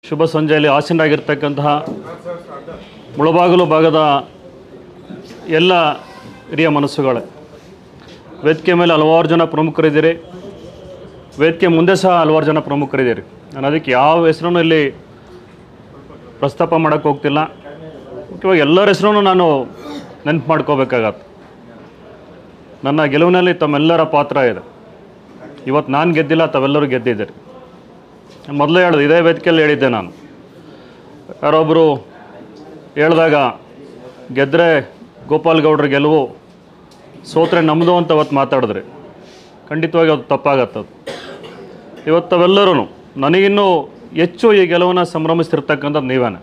ಶುಭ ಸಂಜೆಯಲ್ಲಿ ಆಸೀನರಾಗಿರ್ತಕ್ಕಂತಹ ಮುಳಬಾಗಿಲು ಭಾಗದ ಎಲ್ಲ ಹಿರಿಯ ಮನಸ್ಸುಗಳೇ ವೇದಿಕೆ ಮೇಲೆ ಹಲವಾರು ಜನ ಪ್ರಮುಖರಿದ್ದೀರಿ ವೇದಿಕೆ ಮುಂದೆ ಸಹ ಹಲವಾರು ಜನ ಪ್ರಮುಖರಿದ್ದೀರಿ ನಾನು ಅದಕ್ಕೆ ಯಾವ ಹೆಸರನ್ನು ಇಲ್ಲಿ ಪ್ರಸ್ತಾಪ ಮಾಡೋಕ್ಕೆ ಹೋಗ್ತಿಲ್ಲ ಮುಖ್ಯವಾಗಿ ಎಲ್ಲರ ಹೆಸರನ್ನು ನಾನು ನೆನಪು ಮಾಡ್ಕೋಬೇಕಾಗತ್ತೆ ನನ್ನ ಗೆಲುವಿನಲ್ಲಿ ತಮ್ಮೆಲ್ಲರ ಪಾತ್ರ ಇದೆ ಇವತ್ತು ನಾನು ಗೆದ್ದಿಲ್ಲ ತಾವೆಲ್ಲರೂ ಗೆದ್ದಿದ್ದೀರಿ ನಾನು ಮೊದಲೇ ಹೇಳಿದೆ ಇದೇ ವೇದಿಕೆಯಲ್ಲಿ ಹೇಳಿದ್ದೆ ನಾನು ಯಾರೊಬ್ಬರು ಹೇಳಿದಾಗ ಗೆದ್ದರೆ ಗೋಪಾಲ್ ಗೌಡ್ರ ಗೆಲುವು ಸೋತ್ರೆ ನಮ್ಮದು ಅಂತ ಅವತ್ತು ಮಾತಾಡಿದ್ರಿ ಖಂಡಿತವಾಗಿ ಅದು ತಪ್ಪಾಗತ್ತದು ಇವತ್ತು ತಾವೆಲ್ಲರೂ ನನಗಿನ್ನೂ ಹೆಚ್ಚು ಈ ಗೆಲುವನ್ನು ಸಂಭ್ರಮಿಸ್ತಿರ್ತಕ್ಕಂಥದ್ದು ನೀವೇನೆ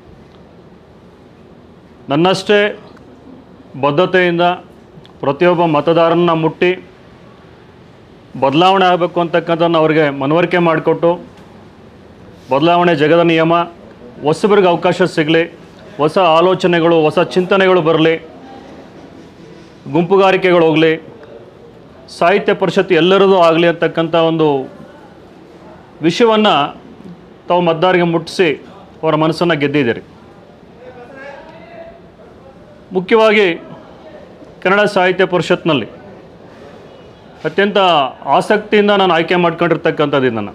ನನ್ನಷ್ಟೇ ಬದ್ಧತೆಯಿಂದ ಪ್ರತಿಯೊಬ್ಬ ಮತದಾರನ ಮುಟ್ಟಿ ಬದಲಾವಣೆ ಆಗಬೇಕು ಅಂತಕ್ಕಂಥದ್ದನ್ನು ಅವ್ರಿಗೆ ಮನವರಿಕೆ ಮಾಡಿಕೊಟ್ಟು ಬದಲಾವಣೆ ಜಗದ ನಿಯಮ ಹೊಸಬರಿಗೆ ಅವಕಾಶ ಸಿಗಲಿ ಹೊಸ ಆಲೋಚನೆಗಳು ಹೊಸ ಚಿಂತನೆಗಳು ಬರಲಿ ಗುಂಪುಗಾರಿಕೆಗಳು ಹೋಗಲಿ ಸಾಹಿತ್ಯ ಪರಿಷತ್ತು ಎಲ್ಲರದು ಆಗಲಿ ಅಂತಕ್ಕಂಥ ಒಂದು ವಿಷಯವನ್ನು ತಾವು ಮತದಾರರಿಗೆ ಮುಟ್ಟಿಸಿ ಅವರ ಮನಸ್ಸನ್ನು ಗೆದ್ದಿದ್ದೀರಿ ಮುಖ್ಯವಾಗಿ ಕನ್ನಡ ಸಾಹಿತ್ಯ ಪರಿಷತ್ನಲ್ಲಿ ಅತ್ಯಂತ ಆಸಕ್ತಿಯಿಂದ ನಾನು ಆಯ್ಕೆ ಮಾಡ್ಕೊಂಡಿರ್ತಕ್ಕಂಥದ್ದು ಇದನ್ನು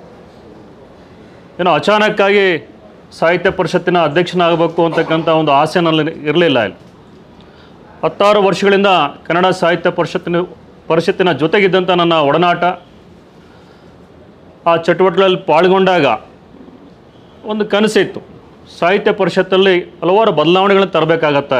ಏನೋ ಅಚಾನಕ್ಕಾಗಿ ಸಾಹಿತ್ಯ ಪರಿಷತ್ತಿನ ಅಧ್ಯಕ್ಷನಾಗಬೇಕು ಅಂತಕ್ಕಂಥ ಒಂದು ಆಸೆ ನಲ್ಲಿ ಇರಲಿಲ್ಲ ಇಲ್ಲಿ ಹತ್ತಾರು ವರ್ಷಗಳಿಂದ ಕನ್ನಡ ಸಾಹಿತ್ಯ ಪರಿಷತ್ತಿನ ಪರಿಷತ್ತಿನ ಜೊತೆಗಿದ್ದಂಥ ನನ್ನ ಒಡನಾಟ ಆ ಚಟುವಟಿಕೆಗಳಲ್ಲಿ ಪಾಲ್ಗೊಂಡಾಗ ಒಂದು ಕನಸಿತ್ತು ಸಾಹಿತ್ಯ ಪರಿಷತ್ತಲ್ಲಿ ಹಲವಾರು ಬದಲಾವಣೆಗಳನ್ನು ತರಬೇಕಾಗತ್ತೆ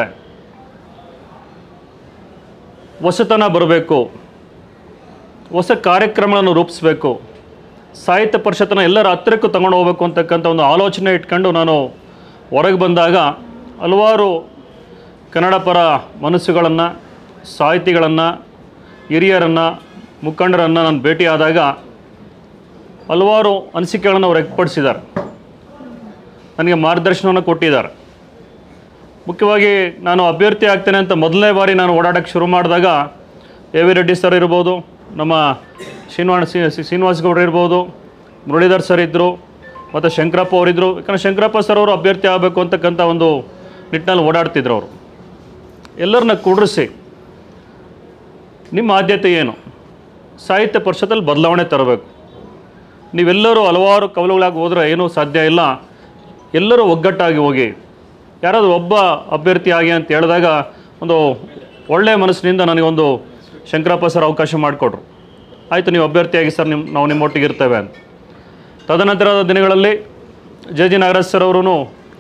ಹೊಸತನ ಬರಬೇಕು ಹೊಸ ಕಾರ್ಯಕ್ರಮಗಳನ್ನು ರೂಪಿಸಬೇಕು ಸಾಹಿತ್ಯ ಪರಿಷತ್ತನ್ನು ಎಲ್ಲರ ಹತ್ತಿರಕ್ಕೂ ತಗೊಂಡು ಹೋಗ್ಬೇಕು ಅಂತಕ್ಕಂಥ ಒಂದು ಆಲೋಚನೆ ಇಟ್ಕೊಂಡು ನಾನು ಹೊರಗೆ ಬಂದಾಗ ಹಲವಾರು ಕನ್ನಡ ಪರ ಮನಸ್ಸುಗಳನ್ನು ಸಾಹಿತಿಗಳನ್ನು ಹಿರಿಯರನ್ನು ಮುಖಂಡರನ್ನು ನಾನು ಭೇಟಿಯಾದಾಗ ಹಲವಾರು ಅನಿಸಿಕೆಗಳನ್ನು ಅವರು ವ್ಯಕ್ತಪಡಿಸಿದ್ದಾರೆ ನನಗೆ ಮಾರ್ಗದರ್ಶನವನ್ನು ಕೊಟ್ಟಿದ್ದಾರೆ ಮುಖ್ಯವಾಗಿ ನಾನು ಅಭ್ಯರ್ಥಿ ಆಗ್ತೇನೆ ಅಂತ ಮೊದಲನೇ ಬಾರಿ ನಾನು ಓಡಾಡೋಕ್ಕೆ ಶುರು ಮಾಡಿದಾಗ ಎ ವಿ ರೆಡ್ಡಿ ಸರ್ ಇರ್ಬೋದು ನಮ್ಮ ಶ್ರೀನಿವಾಸ ಶ್ರೀನಿವಾಸ್ ಗೌಡ್ರು ಇರ್ಬೋದು ಮುರಳೀಧರ್ ಸರ್ ಇದ್ದರು ಮತ್ತು ಶಂಕರಪ್ಪ ಅವರಿದ್ದರು ಯಾಕಂದರೆ ಶಂಕರಪ್ಪ ಸರ್ ಅವರು ಅಭ್ಯರ್ಥಿ ಆಗಬೇಕು ಅಂತಕ್ಕಂಥ ಒಂದು ನಿಟ್ಟಿನಲ್ಲಿ ಓಡಾಡ್ತಿದ್ರು ಅವರು ಎಲ್ಲರನ್ನ ಕೂಡಿಸಿ ನಿಮ್ಮ ಆದ್ಯತೆ ಏನು ಸಾಹಿತ್ಯ ಪರಿಷತ್ತಲ್ಲಿ ಬದಲಾವಣೆ ತರಬೇಕು ನೀವೆಲ್ಲರೂ ಹಲವಾರು ಕವಲುಗಳಾಗಿ ಹೋದರೆ ಏನೂ ಸಾಧ್ಯ ಇಲ್ಲ ಎಲ್ಲರೂ ಒಗ್ಗಟ್ಟಾಗಿ ಹೋಗಿ ಯಾರಾದರೂ ಒಬ್ಬ ಅಭ್ಯರ್ಥಿ ಆಗಿ ಅಂತ ಹೇಳಿದಾಗ ಒಂದು ಒಳ್ಳೆಯ ಮನಸ್ಸಿನಿಂದ ನನಗೊಂದು ಶಂಕರಪ್ಪ ಸರ್ ಅವಕಾಶ ಮಾಡಿಕೊಟ್ರು ಆಯಿತು ನೀವು ಅಭ್ಯರ್ಥಿಯಾಗಿ ಸರ್ ನಿಮ್ಮ ನಾವು ನಿಮ್ಮೊಟ್ಟಿಗೆ ಇರ್ತೇವೆ ಅಂತ ತದನಂತರದ ದಿನಗಳಲ್ಲಿ ಜೆ ಜಿ ನಾಗರಾಜ್ ಸರ್ ಅವರು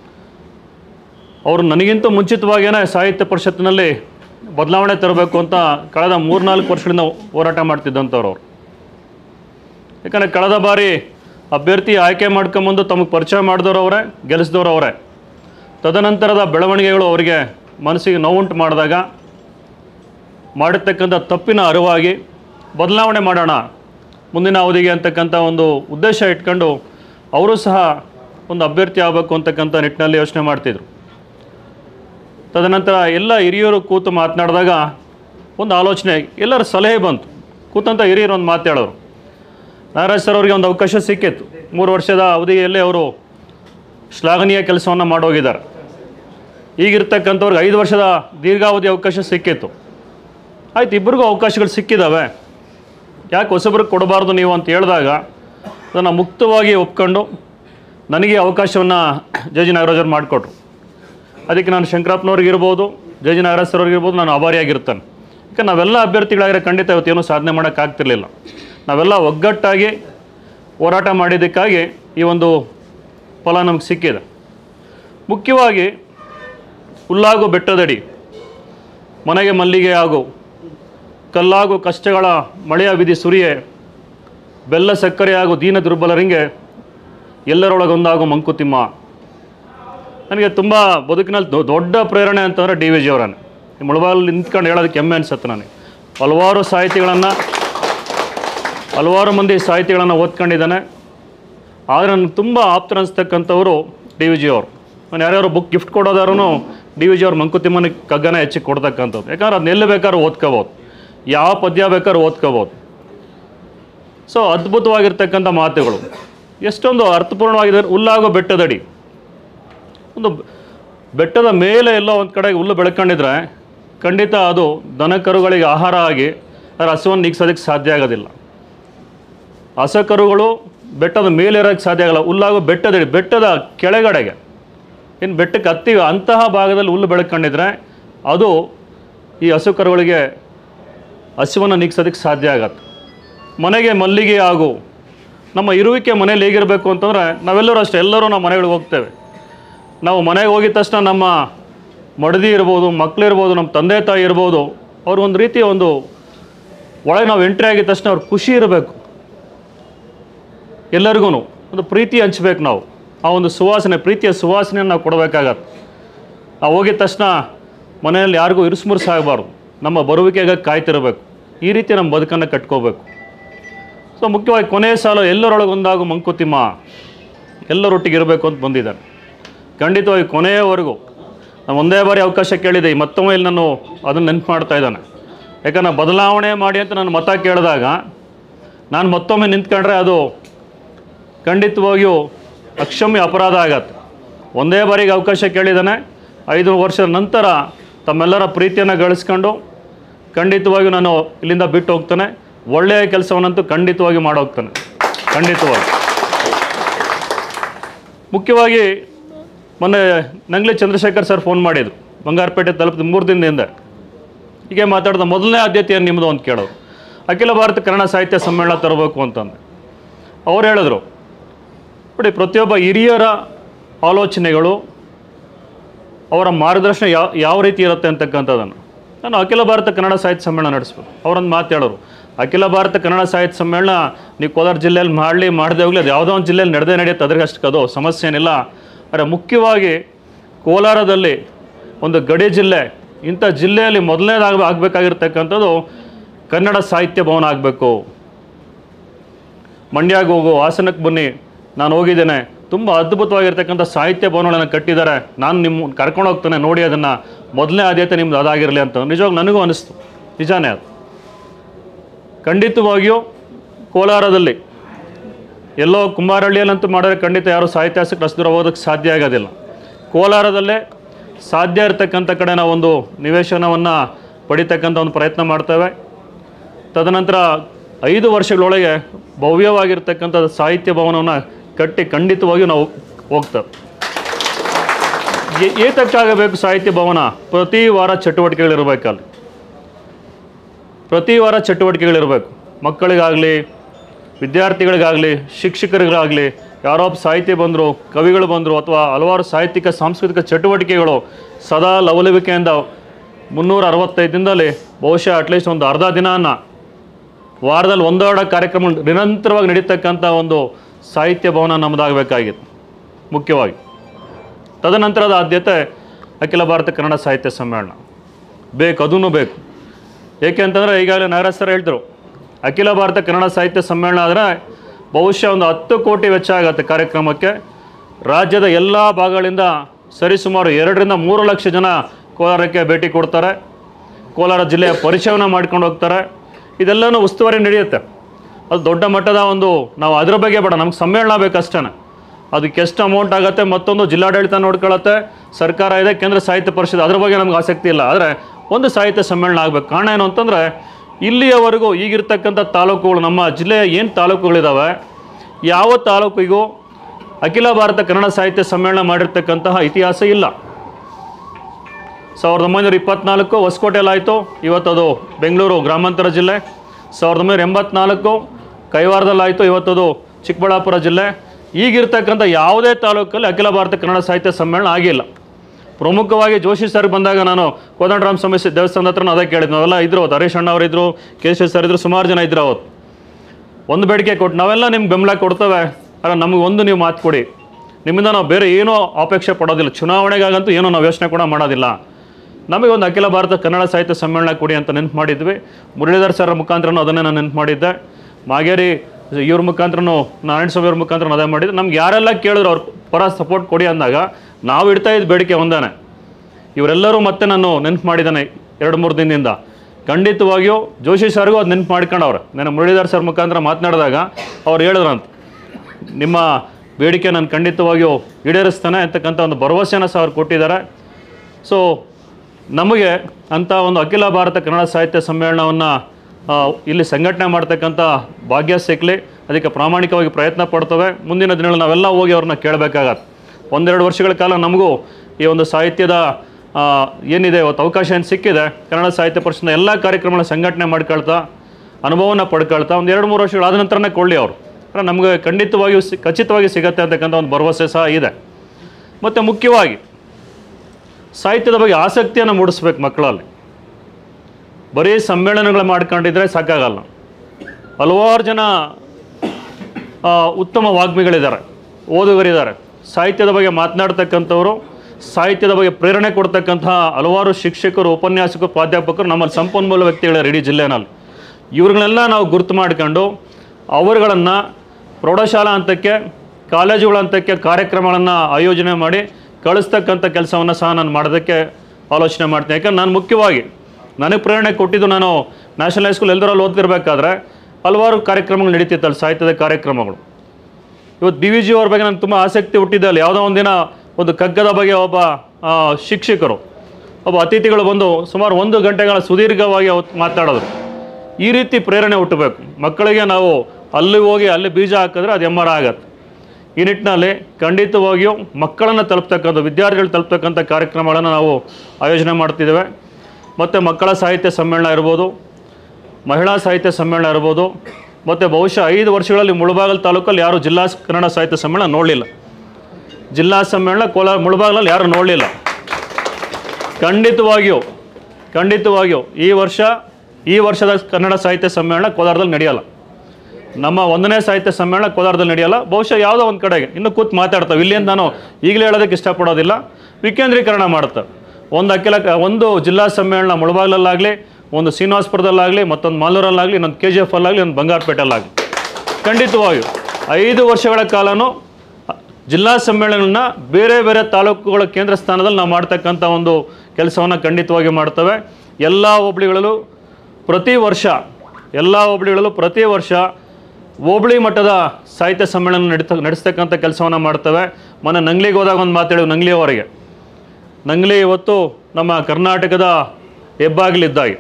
ಅವರು ನನಗಿಂತ ಮುಂಚಿತವಾಗಿಯೇ ಸಾಹಿತ್ಯ ಪರಿಷತ್ತಿನಲ್ಲಿ ಬದಲಾವಣೆ ತರಬೇಕು ಅಂತ ಕಳೆದ ಮೂರ್ನಾಲ್ಕು ವರ್ಷಗಳಿಂದ ಹೋರಾಟ ಮಾಡ್ತಿದ್ದಂಥವ್ರು ಅವರು ಯಾಕಂದರೆ ಕಳೆದ ಬಾರಿ ಅಭ್ಯರ್ಥಿ ಆಯ್ಕೆ ಮಾಡ್ಕೊಂಬಂದು ತಮಗೆ ಪರಿಚಯ ಮಾಡಿದವರು ಅವರೇ ಗೆಲ್ಲಿಸಿದವರು ಅವರೇ ತದನಂತರದ ಬೆಳವಣಿಗೆಗಳು ಅವರಿಗೆ ಮನಸ್ಸಿಗೆ ನೋವುಂಟು ಮಾಡಿದಾಗ ಮಾಡಿರ್ತಕ್ಕಂಥ ತಪ್ಪಿನ ಅರಿವಾಗಿ ಬದಲಾವಣೆ ಮಾಡೋಣ ಮುಂದಿನ ಅವಧಿಗೆ ಅಂತಕ್ಕಂಥ ಒಂದು ಉದ್ದೇಶ ಇಟ್ಕೊಂಡು ಅವರು ಸಹ ಒಂದು ಅಭ್ಯರ್ಥಿ ಆಗಬೇಕು ಅಂತಕ್ಕಂಥ ನಿಟ್ಟಿನಲ್ಲಿ ಯೋಚನೆ ಮಾಡ್ತಿದ್ರು ತದನಂತರ ಎಲ್ಲ ಹಿರಿಯರು ಕೂತು ಮಾತನಾಡಿದಾಗ ಒಂದು ಆಲೋಚನೆ ಎಲ್ಲರ ಸಲಹೆ ಬಂತು ಕೂತಂಥ ಹಿರಿಯರು ಒಂದು ಮಾತು ಹೇಳೋರು ನಾಗರಾಜ್ ಸರ್ ಅವರಿಗೆ ಒಂದು ಅವಕಾಶ ಸಿಕ್ಕಿತ್ತು ಮೂರು ವರ್ಷದ ಅವಧಿಯಲ್ಲಿ ಅವರು ಶ್ಲಾಘನೀಯ ಕೆಲಸವನ್ನು ಮಾಡೋಗಿದ್ದಾರೆ ಈಗಿರ್ತಕ್ಕಂಥವ್ರಿಗೆ ಐದು ವರ್ಷದ ದೀರ್ಘಾವಧಿ ಅವಕಾಶ ಸಿಕ್ಕಿತ್ತು ಆಯ್ತು ಇಬ್ಬರಿಗೂ ಅವಕಾಶಗಳು ಸಿಕ್ಕಿದ್ದಾವೆ ಯಾಕೆ ಹೊಸಬ್ರಿಗೆ ಕೊಡಬಾರ್ದು ನೀವು ಅಂತ ಹೇಳಿದಾಗ ಅದನ್ನು ಮುಕ್ತವಾಗಿ ಒಪ್ಕೊಂಡು ನನಗೆ ಅವಕಾಶವನ್ನು ಜೆ ಜಿ ನಾಗರಾಜರು ಮಾಡಿಕೊಟ್ರು ಅದಕ್ಕೆ ನಾನು ಶಂಕರಪ್ಪನವ್ರಿಗಿರ್ಬೋದು ಜೆ ಜಿ ನಾಗರಾಜ್ ಸರ್ ಅವ್ರಿಗಿರ್ಬೋದು ನಾನು ಆಭಾರಿಯಾಗಿರ್ತೇನೆ ಯಾಕೆ ನಾವೆಲ್ಲ ಅಭ್ಯರ್ಥಿಗಳಾಗಿರೋ ಖಂಡಿತ ಇವತ್ತೇನೂ ಸಾಧನೆ ಮಾಡೋಕ್ಕಾಗ್ತಿರ್ಲಿಲ್ಲ ನಾವೆಲ್ಲ ಒಗ್ಗಟ್ಟಾಗಿ ಹೋರಾಟ ಮಾಡಿದ್ದಕ್ಕಾಗಿ ಈ ಒಂದು ಫಲ ನಮಗೆ ಸಿಕ್ಕಿದೆ ಮುಖ್ಯವಾಗಿ ಹುಲ್ಲಾಗು ಬೆಟ್ಟದಡಿ ಮನೆಗೆ ಮಲ್ಲಿಗೆ ಆಗು ಕಲ್ಲಾಗು ಕಷ್ಟಗಳ ಮಳೆಯ ವಿಧಿ ಸುರಿಯೆ ಬೆಲ್ಲ ಸಕ್ಕರೆ ಹಾಗೂ ದೀನ ದುರ್ಬಲರಿಗೆ ಎಲ್ಲರೊಳಗೊಂದಾಗು ಮಂಕುತಿಮ್ಮ ನನಗೆ ತುಂಬ ಬದುಕಿನಲ್ಲಿ ದೊ- ದೊಡ್ಡ ಪ್ರೇರಣೆ ಅಂತಂದರೆ ಡಿ ವಿ ಜಿ ಅವರನ್ನು ಈ ಮುಳಬಾಗಲ್ಲಿ ನಿಂತ್ಕೊಂಡು ಹೇಳೋದಕ್ಕೆ ಹೆಮ್ಮೆ ಅನಿಸುತ್ತೆ ನನಗೆ ಹಲವಾರು ಸಾಹಿತಿಗಳನ್ನು ಹಲವಾರು ಮಂದಿ ಸಾಹಿತಿಗಳನ್ನು ಓದ್ಕೊಂಡಿದ್ದಾನೆ ಆದರೆ ನನಗೆ ತುಂಬ ಆಪ್ತರ ಅನಿಸ್ತಕ್ಕಂಥವ್ರು ಡಿ ವಿ ಜಿ ಅವರು ನಾನು ಯಾರ್ಯಾರು ಬುಕ್ ಗಿಫ್ಟ್ ಕೊಡೋದಾರು ಡಿ ವಿ ಜಿ ಅವ್ರ ಮಂಕುತಿಮ್ಮನ ಕಗ್ಗನ ಹೆಚ್ಚಿಗೆ ಕೊಡ್ತಕ್ಕಂಥದ್ದು ಯಾಕಂದ್ರೆ ಅದನ್ನ ಎಲ್ಲಿ ಬೇಕಾದ್ರೂ ಓದ್ಕೋಬೋದು ಯಾವ ಪದ್ಯ ಬೇಕಾದ್ರೂ ಓದ್ಕೋಬೋದು ಸೊ ಅದ್ಭುತವಾಗಿರ್ತಕ್ಕಂಥ ಮಾತುಗಳು ಎಷ್ಟೊಂದು ಅರ್ಥಪೂರ್ಣವಾಗಿದೆ ಹುಲ್ಲಾಗೋ ಬೆಟ್ಟದಡಿ ಒಂದು ಬೆಟ್ಟದ ಮೇಲೆ ಎಲ್ಲೋ ಒಂದು ಕಡೆ ಹುಲ್ಲು ಬೆಳ್ಕೊಂಡಿದ್ರೆ ಖಂಡಿತ ಅದು ದನ ಕರುಗಳಿಗೆ ಆಹಾರ ಆಗಿ ಅದರ ಹಸುವನ್ನು ನೀಗ್ಸೋದಕ್ಕೆ ಸಾಧ್ಯ ಆಗೋದಿಲ್ಲ ಹಸ ಕರುಗಳು ಬೆಟ್ಟದ ಮೇಲೆ ಇರೋಕ್ಕೆ ಸಾಧ್ಯ ಆಗಲ್ಲ ಹುಲ್ಲಾಗೋ ಬೆಟ್ಟದಡಿ ಬೆಟ್ಟದ ಕೆಳಗಡೆಗೆ ಏನು ಬೆಟ್ಟಕ್ಕೆ ಹತ್ತೀವಿ ಅಂತಹ ಭಾಗದಲ್ಲಿ ಹುಲ್ಲು ಬೆಳ್ಕೊಂಡಿದ್ರೆ ಅದು ಈ ಹಸು ಕರುಗಳಿಗೆ ಹಸಿವನ್ನು ನೀಗ್ಸೋದಕ್ಕೆ ಸಾಧ್ಯ ಆಗತ್ತೆ ಮನೆಗೆ ಮಲ್ಲಿಗೆ ಆಗು ನಮ್ಮ ಇರುವಿಕೆ ಮನೇಲಿ ಹೇಗಿರಬೇಕು ಅಂತಂದರೆ ನಾವೆಲ್ಲರೂ ಅಷ್ಟೇ ಎಲ್ಲರೂ ನಾವು ಮನೆಗಳಿಗೆ ಹೋಗ್ತೇವೆ ನಾವು ಮನೆಗೆ ಹೋಗಿದ ತಕ್ಷಣ ನಮ್ಮ ಮಡದಿ ಇರ್ಬೋದು ಮಕ್ಕಳಿರ್ಬೋದು ನಮ್ಮ ತಂದೆ ತಾಯಿ ಇರ್ಬೋದು ಅವ್ರು ಒಂದು ರೀತಿಯ ಒಂದು ಒಳಗೆ ನಾವು ಎಂಟ್ರಿ ಆಗಿದ ತಕ್ಷಣ ಅವ್ರು ಖುಷಿ ಇರಬೇಕು ಎಲ್ಲರಿಗೂ ಒಂದು ಪ್ರೀತಿ ಹಂಚ್ಬೇಕು ನಾವು ಆ ಒಂದು ಸುವಾಸನೆ ಪ್ರೀತಿಯ ಸುವಾಸನೆಯನ್ನು ನಾವು ಕೊಡಬೇಕಾಗತ್ತೆ ನಾವು ಹೋಗಿದ ತಕ್ಷಣ ಮನೆಯಲ್ಲಿ ಯಾರಿಗೂ ಇರುಸುಮುರುಸು ಆಗಬಾರ್ದು ನಮ್ಮ ಬರುವಿಕೆಗೆ ಕಾಯ್ತಿರಬೇಕು ಈ ರೀತಿ ನಮ್ಮ ಬದುಕನ್ನು ಕಟ್ಕೋಬೇಕು ಸೊ ಮುಖ್ಯವಾಗಿ ಕೊನೆಯ ಸಾಲ ಎಲ್ಲರೊಳಗೆ ಒಂದಾಗು ಮಂಕುತಿಮ್ಮ ಎಲ್ಲರೊಟ್ಟಿಗೆ ಇರಬೇಕು ಅಂತ ಬಂದಿದ್ದಾನೆ ಖಂಡಿತವಾಗಿ ಕೊನೆಯವರೆಗೂ ನಾನು ಒಂದೇ ಬಾರಿ ಅವಕಾಶ ಕೇಳಿದೆ ಈ ಮತ್ತೊಮ್ಮೆ ಇಲ್ಲಿ ನಾನು ಅದನ್ನು ನೆನಪು ಮಾಡ್ತಾ ಇದ್ದಾನೆ ಯಾಕಂದ್ರೆ ಬದಲಾವಣೆ ಮಾಡಿ ಅಂತ ನಾನು ಮತ ಕೇಳಿದಾಗ ನಾನು ಮತ್ತೊಮ್ಮೆ ನಿಂತ್ಕೊಂಡ್ರೆ ಅದು ಖಂಡಿತವಾಗಿಯೂ ಅಕ್ಷಮ್ಯ ಅಪರಾಧ ಆಗತ್ತೆ ಒಂದೇ ಬಾರಿಗೆ ಅವಕಾಶ ಕೇಳಿದ್ದಾನೆ ಐದು ವರ್ಷದ ನಂತರ ತಮ್ಮೆಲ್ಲರ ಪ್ರೀತಿಯನ್ನು ಗಳಿಸ್ಕೊಂಡು ಖಂಡಿತವಾಗಿಯೂ ನಾನು ಇಲ್ಲಿಂದ ಬಿಟ್ಟು ಹೋಗ್ತಾನೆ ಒಳ್ಳೆಯ ಕೆಲಸವನ್ನಂತೂ ಖಂಡಿತವಾಗಿ ಮಾಡೋಗ್ತಾನೆ ಖಂಡಿತವಾಗಿ ಮುಖ್ಯವಾಗಿ ಮೊನ್ನೆ ನಂಗ್ಲಿ ಚಂದ್ರಶೇಖರ್ ಸರ್ ಫೋನ್ ಮಾಡಿದ್ರು ಬಂಗಾರಪೇಟೆ ತಲುಪಿದ ಮೂರು ದಿನದಿಂದ ಹೀಗೆ ಮಾತಾಡಿದ ಮೊದಲನೇ ಆದ್ಯತೆಯನ್ನು ನಿಮ್ಮದು ಅಂತ ಕೇಳೋದು ಅಖಿಲ ಭಾರತ ಕನ್ನಡ ಸಾಹಿತ್ಯ ಸಮ್ಮೇಳನ ತರಬೇಕು ಅಂತಂದೆ ಅವ್ರು ಹೇಳಿದ್ರು ನೋಡಿ ಪ್ರತಿಯೊಬ್ಬ ಹಿರಿಯರ ಆಲೋಚನೆಗಳು ಅವರ ಮಾರ್ಗದರ್ಶನ ಯಾವ ಯಾವ ರೀತಿ ಇರುತ್ತೆ ಅಂತಕ್ಕಂಥದ್ದನ್ನು ನಾನು ಅಖಿಲ ಭಾರತ ಕನ್ನಡ ಸಾಹಿತ್ಯ ಸಮ್ಮೇಳನ ನಡೆಸ್ಬೇಕು ಅವರೊಂದು ಮಾತು ಹೇಳೋರು ಅಖಿಲ ಭಾರತ ಕನ್ನಡ ಸಾಹಿತ್ಯ ಸಮ್ಮೇಳನ ನೀವು ಕೋಲಾರ ಜಿಲ್ಲೆಯಲ್ಲಿ ಮಾಡಲಿ ಮಾಡದೆ ಹೋಗಲಿ ಅದು ಯಾವುದೋ ಒಂದು ಜಿಲ್ಲೆಯಲ್ಲಿ ನಡೆದೇ ನಡೆಯುತ್ತೆ ಅದ್ರಿಗೆ ಅಷ್ಟು ಅದು ಸಮಸ್ಯೆ ಏನಿಲ್ಲ ಆದರೆ ಮುಖ್ಯವಾಗಿ ಕೋಲಾರದಲ್ಲಿ ಒಂದು ಗಡಿ ಜಿಲ್ಲೆ ಇಂಥ ಜಿಲ್ಲೆಯಲ್ಲಿ ಮೊದಲನೇದಾಗ ಆಗಬೇಕಾಗಿರ್ತಕ್ಕಂಥದ್ದು ಕನ್ನಡ ಸಾಹಿತ್ಯ ಭವನ ಆಗಬೇಕು ಮಂಡ್ಯಗೆ ಹೋಗು ಹಾಸನಕ್ಕೆ ಬನ್ನಿ ನಾನು ಹೋಗಿದ್ದೇನೆ ತುಂಬ ಅದ್ಭುತವಾಗಿರ್ತಕ್ಕಂಥ ಸಾಹಿತ್ಯ ಭವನಗಳನ್ನು ಕಟ್ಟಿದ್ದಾರೆ ನಾನು ನಿಮ್ಮ ಕರ್ಕೊಂಡು ಹೋಗ್ತಾನೆ ನೋಡಿ ಅದನ್ನು ಮೊದಲನೇ ಆದ್ಯತೆ ನಿಮ್ದು ಅದಾಗಿರಲಿ ಅಂತ ನಿಜವಾಗಿ ನನಗೂ ಅನಿಸ್ತು ನಿಜಾನೇ ಅದು ಖಂಡಿತವಾಗಿಯೂ ಕೋಲಾರದಲ್ಲಿ ಎಲ್ಲೋ ಕುಂಬಾರಹಳ್ಳಿಯಲ್ಲಂತೂ ಮಾಡಿದ್ರೆ ಖಂಡಿತ ಯಾರು ಸಾಹಿತ್ಯಾಸಕ್ತಿ ಅಷ್ಟು ಓದೋಕ್ಕೆ ಸಾಧ್ಯ ಆಗೋದಿಲ್ಲ ಕೋಲಾರದಲ್ಲೇ ಸಾಧ್ಯ ಇರತಕ್ಕಂಥ ಕಡೆ ನಾವು ಒಂದು ನಿವೇಶನವನ್ನು ಪಡಿತಕ್ಕಂಥ ಒಂದು ಪ್ರಯತ್ನ ಮಾಡ್ತೇವೆ ತದನಂತರ ಐದು ವರ್ಷಗಳೊಳಗೆ ಭವ್ಯವಾಗಿರ್ತಕ್ಕಂಥ ಸಾಹಿತ್ಯ ಭವನವನ್ನು ಕಟ್ಟಿ ಖಂಡಿತವಾಗಿಯೂ ನಾವು ಹೋಗ್ತೇವೆ ಏ- ಏತಕ್ಕಾಗಬೇಕು ಸಾಹಿತ್ಯ ಭವನ ಪ್ರತಿ ವಾರ ಚಟುವಟಿಕೆಗಳಿರಬೇಕಲ್ಲಿ ಪ್ರತಿ ವಾರ ಚಟುವಟಿಕೆಗಳಿರಬೇಕು ಮಕ್ಕಳಿಗಾಗಲಿ ವಿದ್ಯಾರ್ಥಿಗಳಿಗಾಗಲಿ ಶಿಕ್ಷಕರಿಗಾಗಲಿ ಯಾರೋ ಒಬ್ಬ ಸಾಹಿತ್ಯ ಬಂದರು ಕವಿಗಳು ಬಂದರು ಅಥವಾ ಹಲವಾರು ಸಾಹಿತ್ಯಿಕ ಸಾಂಸ್ಕೃತಿಕ ಚಟುವಟಿಕೆಗಳು ಸದಾ ಲವಲವಿಕೆಯಿಂದ ಮುನ್ನೂರ ಅರವತ್ತೈದು ದಿನದಲ್ಲಿ ಬಹುಶಃ ಅಟ್ಲೀಸ್ಟ್ ಒಂದು ಅರ್ಧ ದಿನಾನ ವಾರದಲ್ಲಿ ಒಂದೆರಡು ಕಾರ್ಯಕ್ರಮ ನಿರಂತರವಾಗಿ ನಡೀತಕ್ಕಂಥ ಒಂದು ಸಾಹಿತ್ಯ ಭವನ ನಮ್ಮದಾಗಬೇಕಾಗಿತ್ತು ಮುಖ್ಯವಾಗಿ ತದನಂತರದ ಆದ್ಯತೆ ಅಖಿಲ ಭಾರತ ಕನ್ನಡ ಸಾಹಿತ್ಯ ಸಮ್ಮೇಳನ ಬೇಕು ಅದೂ ಬೇಕು ಏಕೆ ಅಂತಂದರೆ ಈಗಾಗಲೇ ನಾಗರಾಜ್ ಸರ್ ಹೇಳಿದ್ರು ಅಖಿಲ ಭಾರತ ಕನ್ನಡ ಸಾಹಿತ್ಯ ಸಮ್ಮೇಳನ ಆದರೆ ಬಹುಶಃ ಒಂದು ಹತ್ತು ಕೋಟಿ ವೆಚ್ಚ ಆಗುತ್ತೆ ಕಾರ್ಯಕ್ರಮಕ್ಕೆ ರಾಜ್ಯದ ಎಲ್ಲ ಭಾಗಗಳಿಂದ ಸರಿಸುಮಾರು ಎರಡರಿಂದ ಮೂರು ಲಕ್ಷ ಜನ ಕೋಲಾರಕ್ಕೆ ಭೇಟಿ ಕೊಡ್ತಾರೆ ಕೋಲಾರ ಜಿಲ್ಲೆಯ ಪರಿಚಯವನ್ನು ಮಾಡ್ಕೊಂಡು ಹೋಗ್ತಾರೆ ಇದೆಲ್ಲನೂ ಉಸ್ತುವಾರಿ ನಡೆಯುತ್ತೆ ಅದು ದೊಡ್ಡ ಮಟ್ಟದ ಒಂದು ನಾವು ಅದ್ರ ಬಗ್ಗೆ ಬೇಡ ನಮ್ಗೆ ಸಮ್ಮೇಳನ ಬೇಕಷ್ಟೇ ಅದಕ್ಕೆ ಎಷ್ಟು ಅಮೌಂಟ್ ಆಗುತ್ತೆ ಮತ್ತೊಂದು ಜಿಲ್ಲಾಡಳಿತ ನೋಡ್ಕೊಳ್ಳುತ್ತೆ ಸರ್ಕಾರ ಇದೆ ಕೇಂದ್ರ ಸಾಹಿತ್ಯ ಪರಿಷತ್ ಅದ್ರ ಬಗ್ಗೆ ನಮ್ಗೆ ಆಸಕ್ತಿ ಇಲ್ಲ ಆದರೆ ಒಂದು ಸಾಹಿತ್ಯ ಸಮ್ಮೇಳನ ಆಗಬೇಕು ಕಾರಣ ಏನು ಅಂತಂದರೆ ಇಲ್ಲಿಯವರೆಗೂ ಈಗಿರ್ತಕ್ಕಂಥ ತಾಲೂಕುಗಳು ನಮ್ಮ ಜಿಲ್ಲೆಯ ಏನು ತಾಲೂಕುಗಳಿದ್ದಾವೆ ಯಾವ ತಾಲೂಕಿಗೂ ಅಖಿಲ ಭಾರತ ಕನ್ನಡ ಸಾಹಿತ್ಯ ಸಮ್ಮೇಳನ ಮಾಡಿರ್ತಕ್ಕಂತಹ ಇತಿಹಾಸ ಇಲ್ಲ ಸಾವಿರದ ಒಂಬೈನೂರ ಇಪ್ಪತ್ನಾಲ್ಕು ಹೊಸಕೋಟೆಯಲ್ಲಾಯಿತು ಇವತ್ತದು ಬೆಂಗಳೂರು ಗ್ರಾಮಾಂತರ ಜಿಲ್ಲೆ ಸಾವಿರದ ಒಂಬೈನೂರ ಎಂಬತ್ನಾಲ್ಕು ಕೈವಾರದಲ್ಲಾಯಿತು ಇವತ್ತದು ಚಿಕ್ಕಬಳ್ಳಾಪುರ ಜಿಲ್ಲೆ ಈಗಿರ್ತಕ್ಕಂಥ ಯಾವುದೇ ತಾಲೂಕಲ್ಲಿ ಅಖಿಲ ಭಾರತ ಕನ್ನಡ ಸಾಹಿತ್ಯ ಸಮ್ಮೇಳನ ಆಗಿಲ್ಲ ಪ್ರಮುಖವಾಗಿ ಜೋಶಿ ಸರ್ ಬಂದಾಗ ನಾನು ಕೋದಂಡರಾಮ ಸಮಸ್ಯೆ ದೇವಸ್ಥಾನದ ಹತ್ರ ಅದೇ ಕೇಳಿದ್ದು ನಾವೆಲ್ಲ ಇದ್ರು ಅವತ್ತು ಹರೀಶ್ ಅಣ್ಣ ಅವರಿದ್ದರು ಕೇಶವ್ ಸರ್ ಇದ್ರು ಸುಮಾರು ಜನ ಇದ್ರು ಅವತ್ತು ಒಂದು ಬೇಡಿಕೆ ಕೊಟ್ಟು ನಾವೆಲ್ಲ ನಿಮ್ಗೆ ಬೆಂಬಲ ಕೊಡ್ತೇವೆ ಆದರೆ ನಮಗೆ ಒಂದು ನೀವು ಮಾತು ಕೊಡಿ ನಿಮ್ಮಿಂದ ನಾವು ಬೇರೆ ಏನೂ ಅಪೇಕ್ಷೆ ಪಡೋದಿಲ್ಲ ಚುನಾವಣೆಗಾಗಂತೂ ಏನೂ ನಾವು ಯೋಚನೆ ಕೂಡ ಮಾಡೋದಿಲ್ಲ ನಮಗೆ ಒಂದು ಅಖಿಲ ಭಾರತ ಕನ್ನಡ ಸಾಹಿತ್ಯ ಸಮ್ಮೇಳನ ಕೊಡಿ ಅಂತ ನೆನ್ಪು ಮಾಡಿದ್ವಿ ಮುರಳೀಧರ್ ಸರ್ ಮುಖಾಂತರನೂ ಅದನ್ನೇ ನಾನು ನೆನ್ಪು ಮಾಡಿದ್ದೆ ಮಾಗೇರಿ ಇವ್ರ ಮುಖಾಂತರನು ನಾರಾಯಣ ಸ್ವಾಮಿ ಅವ್ರ ಮುಖಾಂತರ ಅದೇ ಮಾಡಿದ್ದೆ ನಮ್ಗೆ ಯಾರೆಲ್ಲ ಕೇಳಿದ್ರು ಅವ್ರ ಪರ ಸಪೋರ್ಟ್ ಕೊಡಿ ಅಂದಾಗ ನಾವು ಇಡ್ತಾ ಇದ್ದ ಬೇಡಿಕೆ ಒಂದಾನೆ ಇವರೆಲ್ಲರೂ ಮತ್ತೆ ನಾನು ನೆನ್ಪು ಮಾಡಿದ್ದಾನೆ ಎರಡು ಮೂರು ದಿನದಿಂದ ಖಂಡಿತವಾಗಿಯೂ ಜೋಶಿ ಸರ್ಗೂ ಅದು ನೆನ್ಪು ಮಾಡ್ಕೊಂಡವ್ರೆ ನಾನು ಮುರಳೀಧರ್ ಸರ್ ಮುಖಾಂತರ ಮಾತನಾಡಿದಾಗ ಅವ್ರು ಹೇಳಿದ್ರಂತ ನಿಮ್ಮ ಬೇಡಿಕೆ ನಾನು ಖಂಡಿತವಾಗಿಯೂ ಈಡೇರಿಸ್ತೇನೆ ಅಂತಕ್ಕಂಥ ಒಂದು ಭರವಸೆಯನ್ನು ಸಹ ಅವ್ರು ಕೊಟ್ಟಿದ್ದಾರೆ ಸೊ ನಮಗೆ ಅಂಥ ಒಂದು ಅಖಿಲ ಭಾರತ ಕನ್ನಡ ಸಾಹಿತ್ಯ ಸಮ್ಮೇಳನವನ್ನು ಇಲ್ಲಿ ಸಂಘಟನೆ ಮಾಡ್ತಕ್ಕಂಥ ಭಾಗ್ಯ ಸಿಕ್ಕಲಿ ಅದಕ್ಕೆ ಪ್ರಾಮಾಣಿಕವಾಗಿ ಪ್ರಯತ್ನ ಪಡ್ತವೆ ಮುಂದಿನ ದಿನಗಳಲ್ಲಿ ನಾವೆಲ್ಲ ಹೋಗಿ ಅವ್ರನ್ನ ಕೇಳಬೇಕಾಗತ್ತೆ ಒಂದೆರಡು ವರ್ಷಗಳ ಕಾಲ ನಮಗೂ ಈ ಒಂದು ಸಾಹಿತ್ಯದ ಆ, ಏನಿದೆ ಇವತ್ತು ಅವಕಾಶ ಏನು ಸಿಕ್ಕಿದೆ ಕನ್ನಡ ಸಾಹಿತ್ಯ ಪರಿಷತ್ನ ಎಲ್ಲ ಕಾರ್ಯಕ್ರಮಗಳ ಸಂಘಟನೆ ಮಾಡ್ಕೊಳ್ತಾ ಅನುಭವನ ಪಡ್ಕೊಳ್ತಾ ಒಂದು ಎರಡು ಮೂರು ವರ್ಷಗಳಾದ ನಂತರನೇ ಕೊಳ್ಳಿ ಅವರು ಅಂದರೆ ನಮಗೆ ಖಂಡಿತವಾಗಿಯೂ ಸಿ ಖಚಿತವಾಗಿ ಸಿಗತ್ತೆ ಅಂತಕ್ಕಂಥ ಒಂದು ಭರವಸೆ ಸಹ ಇದೆ ಮತ್ತು ಮುಖ್ಯವಾಗಿ ಸಾಹಿತ್ಯದ ಬಗ್ಗೆ ಆಸಕ್ತಿಯನ್ನು ಮೂಡಿಸ್ಬೇಕು ಮಕ್ಕಳಲ್ಲಿ ಬರೀ ಸಮ್ಮೇಳನಗಳು ಮಾಡ್ಕೊಂಡಿದ್ರೆ ಸಾಕಾಗಲ್ಲ ಹಲವಾರು ಜನ ಆ, ಉತ್ತಮ ವಾಗ್ಮಿಗಳಿದ್ದಾರೆ ಓದುಗರಿದ್ದಾರೆ ಸಾಹಿತ್ಯದ ಬಗ್ಗೆ ಮಾತನಾಡ್ತಕ್ಕಂಥವ್ರು ಸಾಹಿತ್ಯದ ಬಗ್ಗೆ ಪ್ರೇರಣೆ ಕೊಡ್ತಕ್ಕಂತಹ ಹಲವಾರು ಶಿಕ್ಷಕರು ಉಪನ್ಯಾಸಕರು ಪ್ರಾಧ್ಯಾಪಕರು ನಮ್ಮಲ್ಲಿ ಸಂಪನ್ಮೂಲ ವ್ಯಕ್ತಿಗಳ ಇಡೀ ಜಿಲ್ಲೆನಲ್ಲಿ ಇವ್ರುಗಳನ್ನೆಲ್ಲ ನಾವು ಗುರ್ತು ಮಾಡ್ಕೊಂಡು ಅವರುಗಳನ್ನು ಪ್ರೌಢಶಾಲಾ ಹಂತಕ್ಕೆ ಕಾಲೇಜುಗಳ ಹಂತಕ್ಕೆ ಕಾರ್ಯಕ್ರಮಗಳನ್ನು ಆಯೋಜನೆ ಮಾಡಿ ಕಳಿಸ್ತಕ್ಕಂಥ ಕೆಲಸವನ್ನು ಸಹ ನಾನು ಮಾಡೋದಕ್ಕೆ ಆಲೋಚನೆ ಮಾಡ್ತೀನಿ ಯಾಕಂದ್ರೆ ನಾನು ಮುಖ್ಯವಾಗಿ ನನಗೆ ಪ್ರೇರಣೆ ಕೊಟ್ಟಿದ್ದು ನಾನು ನ್ಯಾಷನಲ್ ಹೈಸ್ಕೂಲ್ ಎಲ್ಲದರಲ್ಲಿ ಓದ್ತಿರ್ಬೇಕಾದ್ರೆ ಹಲವಾರು ಕಾರ್ಯಕ್ರಮಗಳು ನಡೀತಿತ್ತಲ್ಲ ಸಾಹಿತ್ಯದ ಕಾರ್ಯಕ್ರಮಗಳು ಇವತ್ತು ಬಿ ವಿ ಜಿ ಅವ್ರ ಬಗ್ಗೆ ನನಗೆ ತುಂಬ ಆಸಕ್ತಿ ಹುಟ್ಟಿದೆ ಅಲ್ಲಿ ಯಾವುದೋ ಒಂದಿನ ಒಂದು ಕಗ್ಗದ ಬಗ್ಗೆ ಒಬ್ಬ ಆ, ಶಿಕ್ಷಕರು ಒಬ್ಬ ಅತಿಥಿಗಳು ಬಂದು ಸುಮಾರು ಒಂದು ಗಂಟೆಗಳ ಸುದೀರ್ಘವಾಗಿ ಅವತ್ತು ಮಾತಾಡೋದು ಈ ರೀತಿ ಪ್ರೇರಣೆ ಹುಟ್ಟಬೇಕು ಮಕ್ಕಳಿಗೆ ನಾವು ಅಲ್ಲಿ ಹೋಗಿ ಅಲ್ಲಿ ಬೀಜ ಹಾಕಿದ್ರೆ ಅದು ಎಮ್ಮರ ಆಗತ್ತೆ ಈ ನಿಟ್ಟಿನಲ್ಲಿ ಖಂಡಿತವಾಗಿಯೂ ಮಕ್ಕಳನ್ನು ತಲುಪ್ತಕ್ಕಂಥ ವಿದ್ಯಾರ್ಥಿಗಳು ತಲುಪ್ತಕ್ಕಂಥ ಕಾರ್ಯಕ್ರಮಗಳನ್ನು ನಾವು ಆಯೋಜನೆ ಮಾಡ್ತಿದ್ದೇವೆ ಮತ್ತು ಮಕ್ಕಳ ಸಾಹಿತ್ಯ ಸಮ್ಮೇಳನ ಇರ್ಬೋದು ಮಹಿಳಾ ಸಾಹಿತ್ಯ ಸಮ್ಮೇಳನ ಇರ್ಬೋದು ಮತ್ತು ಬಹುಶಃ ಐದು ವರ್ಷಗಳಲ್ಲಿ ಮುಳಬಾಗಲ್ ತಾಲೂಕಲ್ಲಿ ಯಾರು ಜಿಲ್ಲಾ ಕನ್ನಡ ಸಾಹಿತ್ಯ ಸಮ್ಮೇಳನ ನೋಡಲಿಲ್ಲ ಜಿಲ್ಲಾ ಸಮ್ಮೇಳನ ಕೋಲಾರ ಮುಳಬಾಗಲಲ್ಲಿ ಯಾರು ನೋಡಲಿಲ್ಲ ಖಂಡಿತವಾಗಿಯೂ ಖಂಡಿತವಾಗಿಯೂ ಈ ವರ್ಷ ಈ ವರ್ಷದ ಕನ್ನಡ ಸಾಹಿತ್ಯ ಸಮ್ಮೇಳನ ಕೋಲಾರದಲ್ಲಿ ನಡೆಯಲ್ಲ ನಮ್ಮ ಒಂದನೇ ಸಾಹಿತ್ಯ ಸಮ್ಮೇಳನ ಕೋಲಾರದಲ್ಲಿ ನಡೆಯಲ್ಲ ಬಹುಶಃ ಯಾವುದೋ ಒಂದು ಕಡೆಗೆ ಇನ್ನು ಕೂತ್ ಮಾತಾಡ್ತವೆ ಇಲ್ಲಿ ಅಂತ ನಾನು ಈಗಲೇ ಹೇಳೋದಕ್ಕೆ ಇಷ್ಟಪಡೋದಿಲ್ಲ ವಿಕೇಂದ್ರೀಕರಣ ಮಾಡ್ತವೆ ಒಂದು ಅಖಿಲ ಒಂದು ಜಿಲ್ಲಾ ಸಮ್ಮೇಳನ ಮುಳಬಾಗ್ಲಲ್ಲಾಗಲಿ ಒಂದು ಶ್ರೀನಿವಾಸಪುರದಲ್ಲಾಗಲಿ ಮತ್ತೊಂದು ಮಾಲೂರಲ್ಲಾಗಲಿ ಇನ್ನೊಂದು ಕೆ ಜಿ ಎಫ್ ಅಲ್ಲಾಗಲಿ ಒಂದು ಬಂಗಾರಪೇಟೆಲ್ಲಾಗಲಿ ಖಂಡಿತವಾಗಿಯೂ ಐದು ವರ್ಷಗಳ ಕಾಲನೂ ಜಿಲ್ಲಾ ಸಮ್ಮೇಳನಗಳನ್ನ ಬೇರೆ ಬೇರೆ ತಾಲೂಕುಗಳ ಕೇಂದ್ರ ಸ್ಥಾನದಲ್ಲಿ ನಾವು ಮಾಡ್ತಕ್ಕಂಥ ಒಂದು ಕೆಲಸವನ್ನು ಖಂಡಿತವಾಗಿ ಮಾಡ್ತೇವೆ ಎಲ್ಲ ಹೋಬಳಿಗಳಲ್ಲೂ ಪ್ರತಿ ವರ್ಷ ಎಲ್ಲ ಹೋಬಳಿಗಳಲ್ಲೂ ಪ್ರತಿ ವರ್ಷ ಹೋಬಳಿ ಮಟ್ಟದ ಸಾಹಿತ್ಯ ಸಮ್ಮೇಳನ ನಡೀತ ನಡೆಸ್ತಕ್ಕಂಥ ಕೆಲಸವನ್ನು ಮಾಡ್ತೇವೆ ಮೊನ್ನೆ ನಂಗ್ಲಿಗೆ ಹೋದಾಗ ಒಂದು ಮಾತಾಡಿದ್ವಿ ನಂಗ್ಲಿಯವರೆಗೆ ನಂಗ್ಲಿ ಇವತ್ತು ನಮ್ಮ ಕರ್ನಾಟಕದ ಹೆಬ್ಬಾಗಿಲಿದ್ದಾಗೆ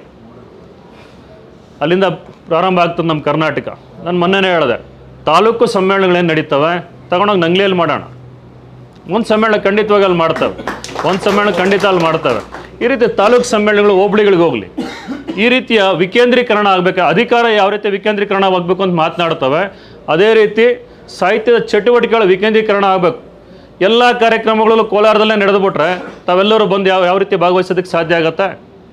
ಅಲ್ಲಿಂದ ಪ್ರಾರಂಭ ಆಗ್ತದೆ ನಮ್ಮ ಕರ್ನಾಟಕ ನಾನು ಮೊನ್ನೆನೇ ಹೇಳಿದೆ ತಾಲೂಕು ಸಮ್ಮೇಳನಗಳೇನು ನಡೀತವೆ ತಗೊಂಡೋಗಿ ನಂಗ್ಲಿಯಲ್ಲಿ ಮಾಡೋಣ ಒಂದು ಸಮ್ಮೇಳನ ಖಂಡಿತವಾಗಿ ಅಲ್ಲಿ ಮಾಡ್ತವೆ ಒಂದು ಸಮ್ಮೇಳನ ಖಂಡಿತ ಅಲ್ಲಿ ಮಾಡ್ತವೆ ಈ ರೀತಿ ತಾಲೂಕು ಸಮ್ಮೇಳನಗಳು ಹೋಬಳಿಗಳಿಗೆ ಹೋಗಲಿ ಈ ರೀತಿಯ ವಿಕೇಂದ್ರೀಕರಣ ಆಗಬೇಕು ಅಧಿಕಾರ ಯಾವ ರೀತಿ ವಿಕೇಂದ್ರೀಕರಣವಾಗಬೇಕು ಅಂತ ಮಾತನಾಡ್ತವೆ ಅದೇ ರೀತಿ ಸಾಹಿತ್ಯದ ಚಟುವಟಿಕೆಗಳ ವಿಕೇಂದ್ರೀಕರಣ ಆಗಬೇಕು ಎಲ್ಲ ಕಾರ್ಯಕ್ರಮಗಳಲ್ಲೂ ಕೋಲಾರದಲ್ಲೇ ನಡೆದುಬಿಟ್ರೆ ತಾವೆಲ್ಲರೂ ಬಂದು ಯಾವ ಯಾವ ರೀತಿ ಭಾಗವಹಿಸೋದಕ್ಕೆ ಸಾಧ್ಯ ಆಗುತ್ತೆ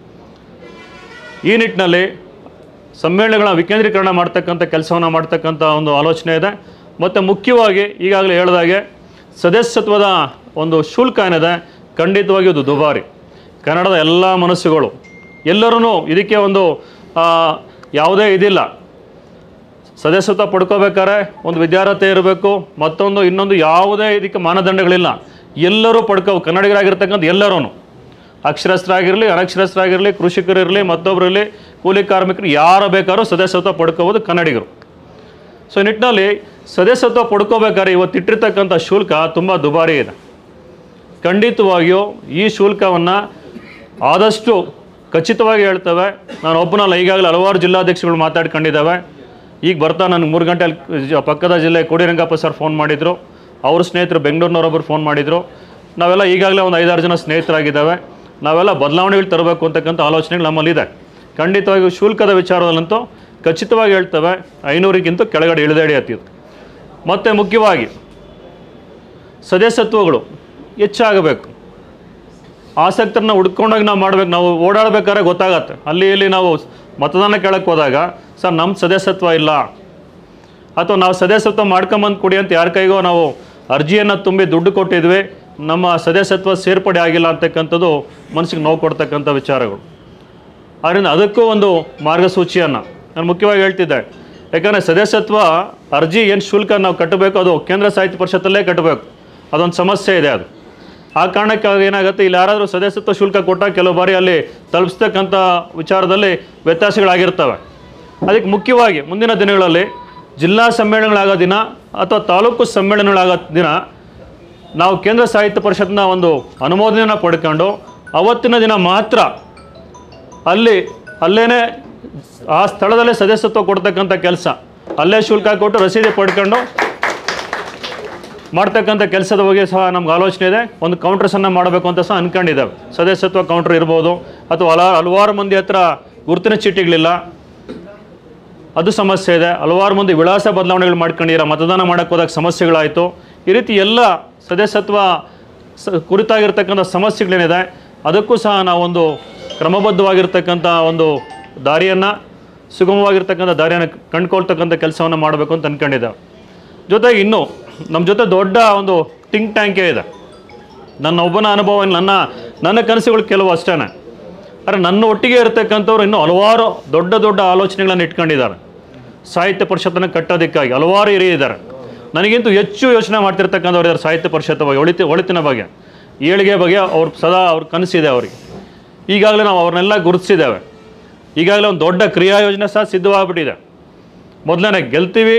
ಈ ನಿಟ್ಟಿನಲ್ಲಿ ಸಮ್ಮೇಳನಗಳ ವಿಕೇಂದ್ರೀಕರಣ ಮಾಡ್ತಕ್ಕಂಥ ಕೆಲಸವನ್ನು ಮಾಡ್ತಕ್ಕಂಥ ಒಂದು ಆಲೋಚನೆ ಇದೆ ಮತ್ತು ಮುಖ್ಯವಾಗಿ ಈಗಾಗಲೇ ಹೇಳಿದಾಗೆ ಸದಸ್ಯತ್ವದ ಒಂದು ಶುಲ್ಕ ಏನಿದೆ ಖಂಡಿತವಾಗಿ ಅದು ದುಬಾರಿ ಕನ್ನಡದ ಎಲ್ಲ ಮನಸ್ಸುಗಳು ಎಲ್ಲರೂ ಇದಕ್ಕೆ ಒಂದು ಆ, ಯಾವುದೇ ಇದಿಲ್ಲ ಸದಸ್ಯತ್ವ ಪಡ್ಕೋಬೇಕಾದ್ರೆ ಒಂದು ವಿದ್ಯಾರ್ಹತೆ ಇರಬೇಕು ಮತ್ತೊಂದು ಇನ್ನೊಂದು ಯಾವುದೇ ಇದಕ್ಕೆ ಮಾನದಂಡಗಳಿಲ್ಲ ಎಲ್ಲರೂ ಪಡ್ಕೋ ಕನ್ನಡಿಗರಾಗಿರ್ತಕ್ಕಂಥ ಎಲ್ಲರೂ ಅಕ್ಷರಸ್ಥರಾಗಿರಲಿ ಅನಕ್ಷರಸ್ಥರಾಗಿರಲಿ ಕೃಷಿಕರಿರಲಿ ಮತ್ತೊಬ್ಬರಿರಲಿ ಕೂಲಿ ಕಾರ್ಮಿಕರು ಯಾರು ಬೇಕಾದ್ರೂ ಸದಸ್ಯತ್ವ ಪಡ್ಕೋಬೋದು ಕನ್ನಡಿಗರು ಸೊ ಈ ನಿಟ್ಟಿನಲ್ಲಿ ಸದಸ್ಯತ್ವ ಪಡ್ಕೋಬೇಕಾದ್ರೆ ಇವತ್ತು ಇಟ್ಟಿರ್ತಕ್ಕಂಥ ಶುಲ್ಕ ತುಂಬ ದುಬಾರಿ ಇದೆ ಖಂಡಿತವಾಗಿಯೂ ಈ ಶುಲ್ಕವನ್ನು ಆದಷ್ಟು ಖಚಿತವಾಗಿ ಹೇಳ್ತೇವೆ ನಾನು ಒಬ್ಬನಲ್ಲ ಈಗಾಗಲೇ ಹಲವಾರು ಜಿಲ್ಲಾಧ್ಯಕ್ಷಗಳು ಮಾತಾಡ್ಕೊಂಡಿದ್ದಾವೆ ಈಗ ಬರ್ತಾ ನನಗೆ ಮೂರು ಗಂಟೆ ಪಕ್ಕದ ಜಿಲ್ಲೆ ಕೋಡಿರಂಗಪ್ಪ ಸರ್ ಫೋನ್ ಮಾಡಿದರು ಅವ್ರ ಸ್ನೇಹಿತರು ಬೆಂಗಳೂರಿನವರೊಬ್ಬರು ಫೋನ್ ಮಾಡಿದರು ನಾವೆಲ್ಲ ಈಗಾಗಲೇ ಒಂದು ಐದಾರು ಜನ ಸ್ನೇಹಿತರಾಗಿದ್ದಾವೆ ನಾವೆಲ್ಲ ಬದಲಾವಣೆಗಳು ತರಬೇಕು ಅಂತಕ್ಕಂಥ ಆಲೋಚನೆಗಳು ನಮ್ಮಲ್ಲಿದೆ ಖಂಡಿತವಾಗಿಯೂ ಶುಲ್ಕದ ವಿಚಾರದಲ್ಲಂತೂ ಖಚಿತವಾಗಿ ಹೇಳ್ತೇವೆ ಐನೂರಿಗಿಂತ ಕೆಳಗಡೆ ಇಳಿದೇಡಿ ಹತ್ತಿದ್ದು ಮತ್ತು ಮುಖ್ಯವಾಗಿ ಸದಸ್ಯತ್ವಗಳು ಹೆಚ್ಚಾಗಬೇಕು ಆಸಕ್ತರನ್ನ ಹುಡ್ಕೊಂಡೋಗಿ ನಾವು ಮಾಡ್ಬೇಕು ನಾವು ಓಡಾಡ್ಬೇಕಾದ್ರೆ ಗೊತ್ತಾಗತ್ತೆ ಅಲ್ಲಿ ಇಲ್ಲಿ ನಾವು ಮತದಾನ ಕೇಳಕ್ಕೆ ಹೋದಾಗ ಸರ್ ನಮ್ಮ ಸದಸ್ಯತ್ವ ಇಲ್ಲ ಅಥವಾ ನಾವು ಸದಸ್ಯತ್ವ ಮಾಡ್ಕೊಂಬಂದು ಕೊಡಿ ಅಂತ ಯಾರ ಕೈಗೋ ನಾವು ಅರ್ಜಿಯನ್ನು ತುಂಬಿ ದುಡ್ಡು ಕೊಟ್ಟಿದ್ವಿ ನಮ್ಮ ಸದಸ್ಯತ್ವ ಸೇರ್ಪಡೆ ಆಗಿಲ್ಲ ಅಂತಕ್ಕಂಥದ್ದು ಮನಸ್ಸಿಗೆ ನೋವು ಕೊಡ್ತಕ್ಕಂಥ ವಿಚಾರಗಳು ಆದ್ದರಿಂದ ಅದಕ್ಕೂ ಒಂದು ಮಾರ್ಗಸೂಚಿಯನ್ನು ನಾನು ಮುಖ್ಯವಾಗಿ ಹೇಳ್ತಿದ್ದೆ ಯಾಕಂದರೆ ಸದಸ್ಯತ್ವ ಅರ್ಜಿ ಏನು ಶುಲ್ಕ ನಾವು ಕಟ್ಟಬೇಕು ಅದು ಕೇಂದ್ರ ಸಾಹಿತ್ಯ ಪರಿಷತ್ತಲ್ಲೇ ಕಟ್ಟಬೇಕು ಅದೊಂದು ಸಮಸ್ಯೆ ಇದೆ ಅದು ಆ ಕಾರಣಕ್ಕಾಗಿ ಏನಾಗುತ್ತೆ ಇಲ್ಲಿ ಯಾರಾದರೂ ಸದಸ್ಯತ್ವ ಶುಲ್ಕ ಕೊಟ್ಟಾಗ ಕೆಲವು ಬಾರಿ ಅಲ್ಲಿ ತಲುಪಿಸ್ತಕ್ಕಂಥ ವಿಚಾರದಲ್ಲಿ ವ್ಯತ್ಯಾಸಗಳಾಗಿರ್ತವೆ ಅದಕ್ಕೆ ಮುಖ್ಯವಾಗಿ ಮುಂದಿನ ದಿನಗಳಲ್ಲಿ ಜಿಲ್ಲಾ ಸಮ್ಮೇಳನಗಳಾಗೋ ದಿನ ಅಥವಾ ತಾಲೂಕು ಸಮ್ಮೇಳನಗಳಾಗೋ ದಿನ ನಾವು ಕೇಂದ್ರ ಸಾಹಿತ್ಯ ಪರಿಷತ್ನ ಒಂದು ಅನುಮೋದನೆಯನ್ನು ಪಡ್ಕೊಂಡು ಅವತ್ತಿನ ದಿನ ಮಾತ್ರ ಅಲ್ಲಿ ಅಲ್ಲೇ ಆ ಸ್ಥಳದಲ್ಲೇ ಸದಸ್ಯತ್ವ ಕೊಡ್ತಕ್ಕಂಥ ಕೆಲಸ ಅಲ್ಲೇ ಶುಲ್ಕ ಕೊಟ್ಟು ರಸೀದಿ ಪಡ್ಕೊಂಡು ಮಾಡ್ತಕ್ಕಂಥ ಕೆಲಸದ ಬಗ್ಗೆ ಸಹ ನಮ್ಗೆ ಆಲೋಚನೆ ಇದೆ ಒಂದು ಕೌಂಟರ್ಸನ್ನು ಮಾಡಬೇಕು ಅಂತ ಸಹ ಅನ್ಕೊಂಡಿದ್ದೇವೆ ಸದಸ್ಯತ್ವ ಕೌಂಟರ್ ಇರ್ಬೋದು ಅಥವಾ ಹಲ ಹಲವಾರು ಮಂದಿ ಹತ್ರ ಗುರುತಿನ ಚೀಟಿಗಳಿಲ್ಲ ಅದು ಸಮಸ್ಯೆ ಇದೆ ಹಲವಾರು ಮಂದಿ ವಿಳಾಸ ಬದಲಾವಣೆಗಳು ಮಾಡ್ಕೊಂಡಿರೋ ಮತದಾನ ಮಾಡೋಕ್ಕೆ ಹೋದಾಗ ಸಮಸ್ಯೆಗಳಾಯಿತು ಈ ರೀತಿ ಎಲ್ಲ ಸದಸ್ಯತ್ವ ಸ ಕುರಿತಾಗಿರ್ತಕ್ಕಂಥ ಸಮಸ್ಯೆಗಳೇನಿದೆ ಅದಕ್ಕೂ ಸಹ ನಾವೊಂದು ಕ್ರಮಬದ್ಧವಾಗಿರ್ತಕ್ಕಂಥ ಒಂದು ದಾರಿಯನ್ನು ಸುಗಮವಾಗಿರ್ತಕ್ಕಂಥ ದಾರಿಯನ್ನು ಕಂಡುಕೊಳ್ತಕ್ಕಂಥ ಕೆಲಸವನ್ನು ಮಾಡಬೇಕು ಅಂತ ಅಂದ್ಕೊಂಡಿದ್ದೇವೆ ಜೊತೆಗೆ ಇನ್ನೂ ನಮ್ಮ ಜೊತೆ ದೊಡ್ಡ ಒಂದು ಥಿಂಕ್ ಟ್ಯಾಂಕೇ ಇದೆ ನನ್ನ ಒಬ್ಬನ ಅನುಭವ ನನ್ನ ನನ್ನ ಕನಸುಗಳು ಕೆಲವು ಅಷ್ಟೇ ಆದರೆ ನನ್ನ ಒಟ್ಟಿಗೆ ಇರತಕ್ಕಂಥವ್ರು ಇನ್ನೂ ಹಲವಾರು ದೊಡ್ಡ ದೊಡ್ಡ ಆಲೋಚನೆಗಳನ್ನು ಇಟ್ಕೊಂಡಿದ್ದಾರೆ ಸಾಹಿತ್ಯ ಪರಿಷತ್ತನ್ನು ಕಟ್ಟೋದಕ್ಕಾಗಿ ಹಲವಾರು ಹಿರಿಯಿದ್ದಾರೆ ನನಗಿಂತೂ ಹೆಚ್ಚು ಯೋಚನೆ ಮಾಡ್ತಿರ್ತಕ್ಕಂಥವ್ರು ಇದ್ದಾರೆ ಸಾಹಿತ್ಯ ಪರಿಷತ್ ಬಗ್ಗೆ ಒಳಿತಿ ಒಳಿತಿನ ಬಗ್ಗೆ ಏಳಿಗೆ ಬಗ್ಗೆ ಅವ್ರು ಸದಾ ಅವ್ರ ಕನಸಿದೆ ಅವರಿಗೆ ಈಗಾಗಲೇ ನಾವು ಅವ್ರನ್ನೆಲ್ಲ ಗುರುತಿಸಿದ್ದೇವೆ ಈಗಾಗಲೇ ಒಂದು ದೊಡ್ಡ ಕ್ರಿಯಾ ಯೋಜನೆ ಸಹ ಸಿದ್ಧವಾಗ್ಬಿಟ್ಟಿದೆ ಮೊದಲನೇ ಗೆಲ್ತೀವಿ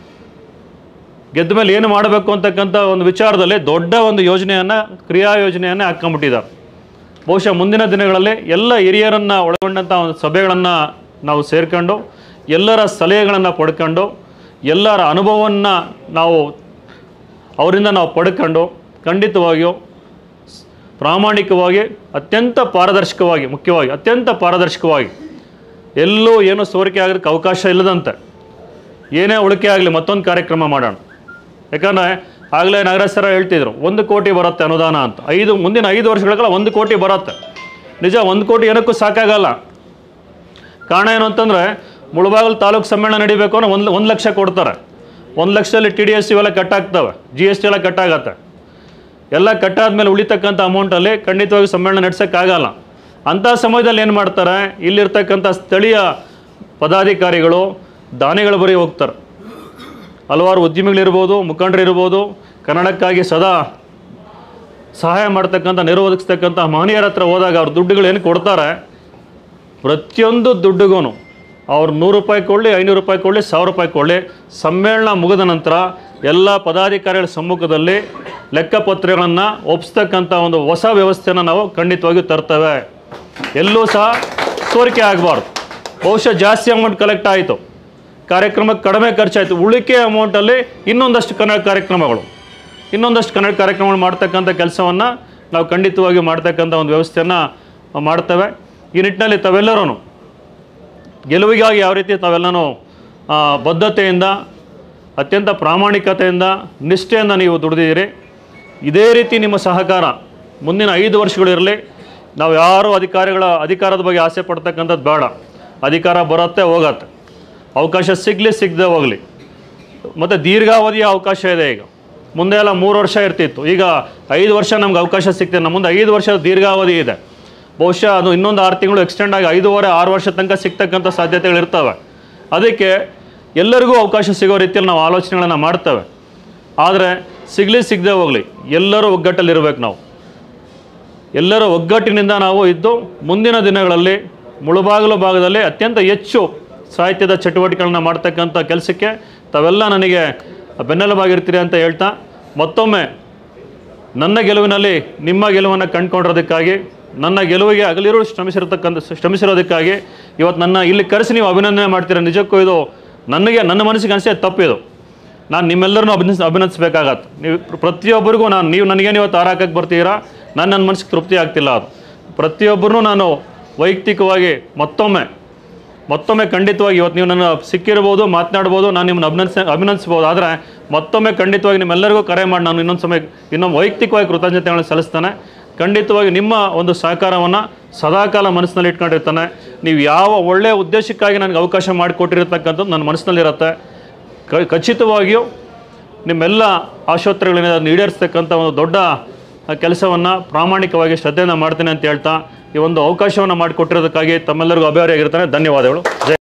ಗೆದ್ದ ಮೇಲೆ ಏನು ಮಾಡಬೇಕು ಅಂತಕ್ಕಂಥ ಒಂದು ವಿಚಾರದಲ್ಲಿ ದೊಡ್ಡ ಒಂದು ಯೋಜನೆಯನ್ನು ಕ್ರಿಯಾ ಯೋಜನೆಯನ್ನೇ ಹಾಕ್ಕೊಂಬಿಟ್ಟಿದ್ದಾರೆ ಬಹುಶಃ ಮುಂದಿನ ದಿನಗಳಲ್ಲಿ ಎಲ್ಲ ಹಿರಿಯರನ್ನು ಒಳಗೊಂಡಂಥ ಒಂದು ಸಭೆಗಳನ್ನು ನಾವು ಸೇರ್ಕೊಂಡು ಎಲ್ಲರ ಸಲಹೆಗಳನ್ನು ಪಡ್ಕೊಂಡು ಎಲ್ಲರ ಅನುಭವವನ್ನು ನಾವು ಅವರಿಂದ ನಾವು ಪಡ್ಕೊಂಡು ಖಂಡಿತವಾಗಿಯೂ ಸ್- ಪ್ರಾಮಾಣಿಕವಾಗಿ ಅತ್ಯಂತ ಪಾರದರ್ಶಕವಾಗಿ ಮುಖ್ಯವಾಗಿ ಅತ್ಯಂತ ಪಾರದರ್ಶಕವಾಗಿ ಎಲ್ಲೂ ಏನೂ ಸೋರಿಕೆ ಆಗೋದಕ್ಕೆ ಅವಕಾಶ ಇಲ್ಲದಂತೆ ಏನೇ ಉಳಿಕೆ ಆಗಲಿ ಮತ್ತೊಂದು ಕಾರ್ಯಕ್ರಮ ಮಾಡೋಣ ಯಾಕಂದರೆ ಆಗಲೇ ನಾಗರಾಜ್ ಸರ ಹೇಳ್ತಿದ್ರು ಒಂದು ಕೋಟಿ ಬರುತ್ತೆ ಅನುದಾನ ಅಂತ ಐದು ಮುಂದಿನ ಐದು ವರ್ಷಗಳ ಒಂದು ಕೋಟಿ ಬರುತ್ತೆ ನಿಜ ಒಂದು ಕೋಟಿ ಏನಕ್ಕೂ ಸಾಕಾಗಲ್ಲ ಕಾರಣ ಏನು ಅಂತಂದರೆ ಮುಳಬಾಗಲು ತಾಲೂಕು ಸಮ್ಮೇಳನ ನಡಿಬೇಕು ಅಂದ್ರೆ ಒಂದು ಒಂದು ಲಕ್ಷ ಕೊಡ್ತಾರೆ ಒಂದು ಲಕ್ಷದಲ್ಲಿ ಟಿ ಡಿ ಎಸ್ ಇವೆಲ್ಲ ಕಟ್ಟಾಗ್ತವೆ ಜಿ ಎಸ್ ಟಿ ಎಲ್ಲ ಕಟ್ಟಾಗತ್ತೆ ಎಲ್ಲ ಕಟ್ಟಾದ್ಮೇಲೆ ಉಳಿತಕ್ಕಂಥ ಅಮೌಂಟಲ್ಲಿ ಖಂಡಿತವಾಗಿ ಸಮ್ಮೇಳನ ನಡೆಸೋಕ್ಕಾಗಲ್ಲ ಅಂಥ ಸಮಯದಲ್ಲಿ ಏನು ಮಾಡ್ತಾರೆ ಇಲ್ಲಿರ್ತಕ್ಕಂಥ ಸ್ಥಳೀಯ ಪದಾಧಿಕಾರಿಗಳು ದಾನಿಗಳ ಬರೀ ಹೋಗ್ತಾರೆ ಹಲವಾರು ಉದ್ಯಮಿಗಳಿರ್ಬೋದು ಮುಖಂಡರಿರ್ಬೋದು ಕನ್ನಡಕ್ಕಾಗಿ ಸದಾ ಸಹಾಯ ಮಾಡ್ತಕ್ಕಂಥ ನೆರವು ಒದಗಿಸ್ತಕ್ಕಂಥ ಮಹನೀಯರ ಹತ್ರ ಹೋದಾಗ ಅವ್ರ ದುಡ್ಡುಗಳು ಏನು ಕೊಡ್ತಾರೆ ಪ್ರತಿಯೊಂದು ದುಡ್ಡಿಗೂ ಅವ್ರು ನೂರು ರೂಪಾಯಿ ಕೊಳ್ಳಿ ಐನೂರು ರೂಪಾಯಿ ಕೊಳ್ಳಿ ಸಾವಿರ ರೂಪಾಯಿ ಕೊಳ್ಳಿ ಸಮ್ಮೇಳನ ಮುಗಿದ ನಂತರ ಎಲ್ಲ ಪದಾಧಿಕಾರಿಗಳ ಸಮ್ಮುಖದಲ್ಲಿ ಲೆಕ್ಕಪತ್ರಗಳನ್ನು ಒಪ್ಪಿಸ್ತಕ್ಕಂಥ ಒಂದು ಹೊಸ ವ್ಯವಸ್ಥೆಯನ್ನು ನಾವು ಖಂಡಿತವಾಗಿಯೂ ತರ್ತೇವೆ ಎಲ್ಲೂ ಸಹ ಸೋರಿಕೆ ಆಗಬಾರ್ದು ಬಹುಶಃ ಜಾಸ್ತಿ ಅಮೌಂಟ್ ಕಲೆಕ್ಟ್ ಆಯಿತು ಕಾರ್ಯಕ್ರಮಕ್ಕೆ ಕಡಿಮೆ ಖರ್ಚಾಯಿತು ಉಳಿಕೆ ಅಮೌಂಟಲ್ಲಿ ಇನ್ನೊಂದಷ್ಟು ಕನ್ನಡ ಕಾರ್ಯಕ್ರಮಗಳು ಇನ್ನೊಂದಷ್ಟು ಕನ್ನಡ ಕಾರ್ಯಕ್ರಮಗಳು ಮಾಡ್ತಕ್ಕಂಥ ಕೆಲಸವನ್ನು ನಾವು ಖಂಡಿತವಾಗಿಯೂ ಮಾಡ್ತಕ್ಕಂಥ ಒಂದು ವ್ಯವಸ್ಥೆಯನ್ನು ಮಾಡ್ತೇವೆ ಈ ನಿಟ್ಟಿನಲ್ಲಿ ತಾವೆಲ್ಲರೂ ಗೆಲುವಿಗಾಗಿ ಯಾವ ರೀತಿ ತಾವೆಲ್ಲನೂ ಆ, ಬದ್ಧತೆಯಿಂದ ಅತ್ಯಂತ ಪ್ರಾಮಾಣಿಕತೆಯಿಂದ ನಿಷ್ಠೆಯಿಂದ ನೀವು ದುಡಿದಿದ್ದೀರಿ ಇದೇ ರೀತಿ ನಿಮ್ಮ ಸಹಕಾರ ಮುಂದಿನ ಐದು ವರ್ಷಗಳಿರಲಿ ನಾವು ಯಾರು ಅಧಿಕಾರಿಗಳ ಅಧಿಕಾರದ ಬಗ್ಗೆ ಆಸೆ ಪಡ್ತಕ್ಕಂಥದ್ದು ಬೇಡ ಅಧಿಕಾರ ಬರುತ್ತೆ ಹೋಗತ್ತೆ ಅವಕಾಶ ಸಿಗಲಿ ಸಿಗದೆ ಹೋಗಲಿ ಮತ್ತು ದೀರ್ಘಾವಧಿಯ ಅವಕಾಶ ಇದೆ ಈಗ ಮುಂದೆ ಎಲ್ಲ ಮೂರು ವರ್ಷ ಇರ್ತಿತ್ತು ಈಗ ಐದು ವರ್ಷ ನಮ್ಗೆ ಅವಕಾಶ ಸಿಗ್ತಿದೆ ನಮ್ಮ ಮುಂದೆ ಐದು ವರ್ಷದ ದೀರ್ಘಾವಧಿ ಇದೆ ಬಹುಶಃ ಅದು ಇನ್ನೊಂದು ಆರು ತಿಂಗಳು ಎಕ್ಸ್ಟೆಂಡ್ ಆಗಿ ಐದೂವರೆ ಆರು ವರ್ಷ ತನಕ ಸಿಗ್ತಕ್ಕಂಥ ಸಾಧ್ಯತೆಗಳು ಇರ್ತವೆ ಅದಕ್ಕೆ ಎಲ್ಲರಿಗೂ ಅವಕಾಶ ಸಿಗೋ ರೀತಿಯಲ್ಲಿ ನಾವು ಆಲೋಚನೆಗಳನ್ನು ಮಾಡ್ತೇವೆ ಆದರೆ ಸಿಗಲಿ ಸಿಗದೆ ಹೋಗಲಿ ಎಲ್ಲರೂ ಒಗ್ಗಟ್ಟಲ್ಲಿರ್ಬೇಕು ನಾವು ಎಲ್ಲರ ಒಗ್ಗಟ್ಟಿನಿಂದ ನಾವು ಇದ್ದು ಮುಂದಿನ ದಿನಗಳಲ್ಲಿ ಮುಳುಬಾಗಿಲು ಭಾಗದಲ್ಲಿ ಅತ್ಯಂತ ಹೆಚ್ಚು ಸಾಹಿತ್ಯದ ಚಟುವಟಿಕೆಗಳನ್ನ ಮಾಡ್ತಕ್ಕಂಥ ಕೆಲಸಕ್ಕೆ ತಾವೆಲ್ಲ ನನಗೆ ಬೆನ್ನೆಲುಬಾಗಿರ್ತೀರಿ ಅಂತ ಹೇಳ್ತಾ ಮತ್ತೊಮ್ಮೆ ನನ್ನ ಗೆಲುವಿನಲ್ಲಿ ನಿಮ್ಮ ಗೆಲುವನ್ನು ಕಂಡುಕೊಂಡಿರೋದಕ್ಕಾಗಿ ನನ್ನ ಗೆಲುವಿಗೆ ಹಗಲಿರುಳು ಶ್ರಮಿಸಿರತಕ್ಕಂಥ ಶ್ರಮಿಸಿರೋದಕ್ಕಾಗಿ ಇವತ್ತು ನನ್ನ ಇಲ್ಲಿ ಕರೆಸಿ ನೀವು ಅಭಿನಂದನೆ ಮಾಡ್ತೀರಾ ನಿಜಕ್ಕೂ ಇದು ನನಗೆ ನನ್ನ ಮನಸ್ಸಿಗೆ ಅನಿಸೇ ತಪ್ಪಿದು ನಾನು ನಿಮ್ಮೆಲ್ಲರನ್ನೂ ಅಭಿನಂದಿಸ್ ಅಭಿನಂದಿಸಬೇಕಾಗತ್ತೆ ನೀವು ಪ್ರ- ಪ್ರತಿಯೊಬ್ಬರಿಗೂ ನಾನು ನೀವು ನನಗೇನು ಇವತ್ತು ಹಾರಾಕಕ್ಕೆ ಬರ್ತೀರಾ ನಾನು ನನ್ನ ಮನಸ್ಸಿಗೆ ತೃಪ್ತಿ ಆಗ್ತಿಲ್ಲ ಅದು ಪ್ರತಿಯೊಬ್ಬರೂ ನಾನು ವೈಯಕ್ತಿಕವಾಗಿ ಮತ್ತೊಮ್ಮೆ ಮತ್ತೊಮ್ಮೆ ಖಂಡಿತವಾಗಿ ಇವತ್ತು ನೀವು ನನ್ನ ಸಿಕ್ಕಿರ್ಬೋದು ಮಾತನಾಡ್ಬೋದು ನಾನು ನಿಮ್ಮನ್ನು ಅಭಿನಂದಿಸ ಅಭಿನಂದಿಸ್ಬೋದು ಆದರೆ ಮತ್ತೊಮ್ಮೆ ಖಂಡಿತವಾಗಿ ನಿಮ್ಮೆಲ್ಲರಿಗೂ ಕರೆ ಮಾಡಿ ನಾನು ಇನ್ನೊಂದು ಸಮಯ ಇನ್ನೊಂದು ವೈಯಕ್ತಿಕವಾಗಿ ಕೃತಜ್ಞತೆಗಳನ್ನು ಸಲ್ಲಿಸ್ತೇನೆ ಖಂಡಿತವಾಗಿ ನಿಮ್ಮ ಒಂದು ಸಹಕಾರವನ್ನು ಸದಾಕಾಲ ಮನಸ್ಸಿನಲ್ಲಿ ಇಟ್ಕೊಂಡಿರ್ತಾನೆ ನೀವು ಯಾವ ಒಳ್ಳೆಯ ಉದ್ದೇಶಕ್ಕಾಗಿ ನನಗೆ ಅವಕಾಶ ಮಾಡಿಕೊಟ್ಟಿರತಕ್ಕಂಥದ್ದು ನನ್ನ ಮನಸ್ಸಿನಲ್ಲಿರುತ್ತೆ ಕ ಖಚಿತವಾಗಿಯೂ ನಿಮ್ಮೆಲ್ಲ ಆಶೋತ್ತರಗಳೇನಿದೆ ಅದನ್ನು ಈಡೇರಿಸ್ತಕ್ಕಂಥ ಒಂದು ದೊಡ್ಡ ಕೆಲಸವನ್ನು ಪ್ರಾಮಾಣಿಕವಾಗಿ ಶ್ರದ್ಧೆಯಿಂದ ಮಾಡ್ತೇನೆ ಅಂತ ಹೇಳ್ತಾ ಈ ಒಂದು ಅವಕಾಶವನ್ನು ಮಾಡಿಕೊಟ್ಟಿರೋದಕ್ಕಾಗಿ ತಮ್ಮೆಲ್ಲರಿಗೂ ಅಭಿವಾರಿಯಾಗಿರ್ತಾನೆ ಧನ್ಯವಾದಗಳು ಜೈ